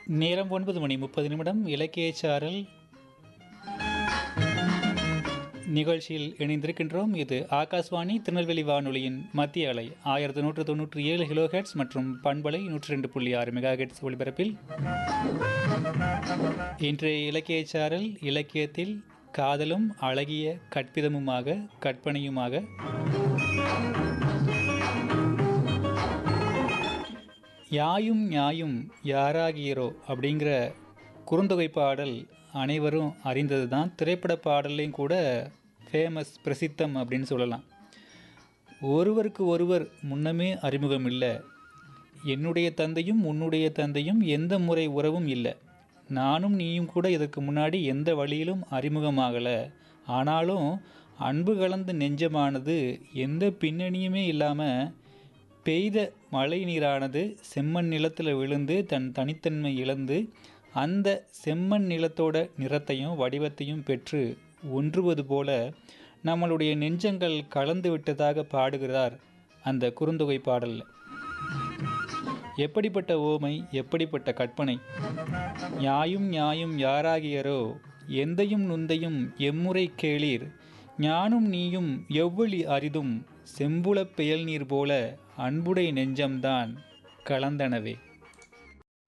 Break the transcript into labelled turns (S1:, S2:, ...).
S1: நேரம் ஒன்பது மணி முப்பது நிமிடம் இலக்கிய சாரல் நிகழ்ச்சியில் இணைந்திருக்கின்றோம் இது ஆகாஷ்வாணி திருநெல்வேலி வானொலியின் மத்திய அலை ஆயிரத்தி நூற்று தொண்ணூற்றி ஏழு கிலோஹெட்ஸ் மற்றும் பண்பலை நூற்றி ரெண்டு புள்ளி ஆறு மெகாஹெட்ஸ் ஒளிபரப்பில் இன்றைய இலக்கிய சாரல் இலக்கியத்தில் காதலும் அழகிய கற்பிதமுமாக கற்பனையுமாக யாயும் ஞாயும் யாராகியரோ அப்படிங்கிற குறுந்தொகை பாடல் அனைவரும் அறிந்தது தான் திரைப்பட பாடல்லையும் கூட ஃபேமஸ் பிரசித்தம் அப்படின்னு சொல்லலாம் ஒருவருக்கு ஒருவர் முன்னமே அறிமுகம் இல்லை என்னுடைய தந்தையும் உன்னுடைய தந்தையும் எந்த முறை உறவும் இல்லை நானும் நீயும் கூட இதற்கு முன்னாடி எந்த வழியிலும் அறிமுகமாகலை ஆனாலும் அன்பு கலந்த நெஞ்சமானது எந்த பின்னணியுமே இல்லாமல் பெய்த மழை நீரானது செம்மண் நிலத்தில் விழுந்து தன் தனித்தன்மை இழந்து அந்த செம்மண் நிலத்தோட நிறத்தையும் வடிவத்தையும் பெற்று ஒன்றுவது போல நம்மளுடைய நெஞ்சங்கள் கலந்து விட்டதாக பாடுகிறார் அந்த குறுந்தொகை பாடலில் எப்படிப்பட்ட ஓமை எப்படிப்பட்ட கற்பனை யாயும் நியாயும் யாராகியரோ எந்தையும் நுந்தையும் எம்முறை கேளீர் ஞானும் நீயும் எவ்வளி அரிதும் செம்புலப் பெயல் நீர் போல அன்புடை நெஞ்சம்தான் கலந்தனவே